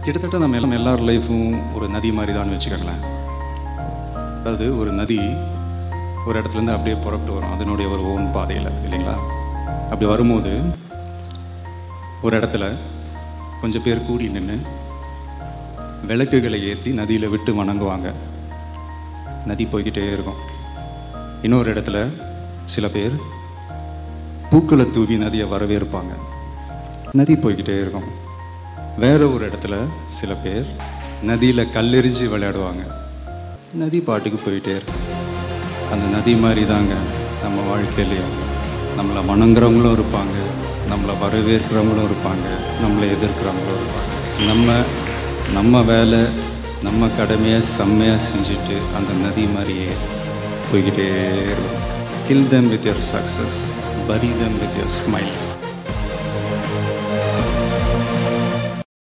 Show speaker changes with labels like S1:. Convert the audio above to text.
S1: கிட்டத்தட்ட நம்ம எல்லாம் எல்லார் லைஃப்பும் ஒரு நதி மாதிரி தான் வச்சுக்கோங்களேன் அதாவது ஒரு நதி ஒரு இடத்துலேருந்து அப்படியே புறப்பட்டு வரும் அதனுடைய ஒரு ஓன் பாதையில் இல்லைங்களா அப்படி வரும்போது ஒரு இடத்துல கொஞ்சம் பேர் கூடி நின்று விளக்குகளை ஏற்றி நதியில் விட்டு வணங்குவாங்க நதி போய்கிட்டே இருக்கும் இன்னொரு இடத்துல சில பேர் பூக்களை தூவி நதியை வரவேற்பாங்க நதி போய்கிட்டே இருக்கும் வேற ஒரு இடத்துல சில பேர் நதியில் கல்லெறிஞ்சு விளையாடுவாங்க நதி பாட்டுக்கு போயிட்டே இருக்கும் அந்த நதி மாதிரி தாங்க நம்ம வாழ்க்கையிலையும் நம்மளை வணங்குறவங்களும் இருப்பாங்க நம்மளை வரவேற்கிறவங்களும் இருப்பாங்க நம்மளை எதிர்க்கிறவங்களும் இருப்பாங்க நம்ம நம்ம வேலை நம்ம கடமையை செம்மையாக செஞ்சுட்டு அந்த நதி மாதிரியே போய்கிட்டே இருக்கும் kill them with your success bury them with your smile